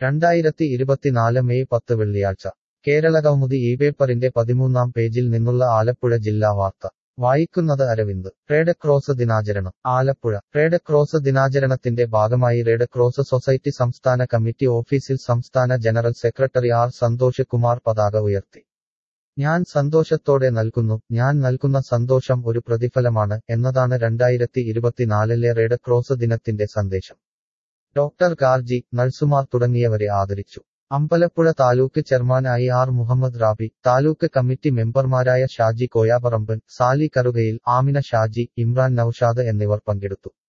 രണ്ടായിരത്തി ഇരുപത്തിനാല് മെയ് പത്ത് വെള്ളിയാഴ്ച കേരളകൗമുദി ഈ പേപ്പറിന്റെ പതിമൂന്നാം പേജിൽ നിന്നുള്ള ആലപ്പുഴ ജില്ലാ വാർത്ത വായിക്കുന്നത് അരവിന്ദ് റെഡ് ക്രോസ് ദിനാചരണം ആലപ്പുഴ റെഡ് ക്രോസ് ദിനാചരണത്തിന്റെ ഭാഗമായി റെഡ് ക്രോസ് സൊസൈറ്റി സംസ്ഥാന കമ്മിറ്റി ഓഫീസിൽ സംസ്ഥാന general secretary R Santhosh Kumar പതാക ഉയർത്തി ഞാൻ സന്തോഷത്തോടെ നൽകുന്നു ഞാൻ നൽകുന്ന സന്തോഷം ഒരു പ്രതിഫലമാണ് എന്നതാണ് രണ്ടായിരത്തി ഇരുപത്തിനാലിലെ റെഡ് ക്രോസ് ദിനത്തിന്റെ സന്ദേശം ഡോക്ടർ ഗാർജി നഴ്സുമാർ തുടങ്ങിയവരെ ആദരിച്ചു അമ്പലപ്പുഴ താലൂക്ക് ചെയർമാനായി ആർ മുഹമ്മദ് റാബി താലൂക്ക് കമ്മിറ്റി മെമ്പർമാരായ ഷാജി കോയാപറമ്പൻ സാലി കറുകയിൽ ആമിന ഷാജി ഇമ്രാൻ നൌഷാദ് എന്നിവർ പങ്കെടുത്തു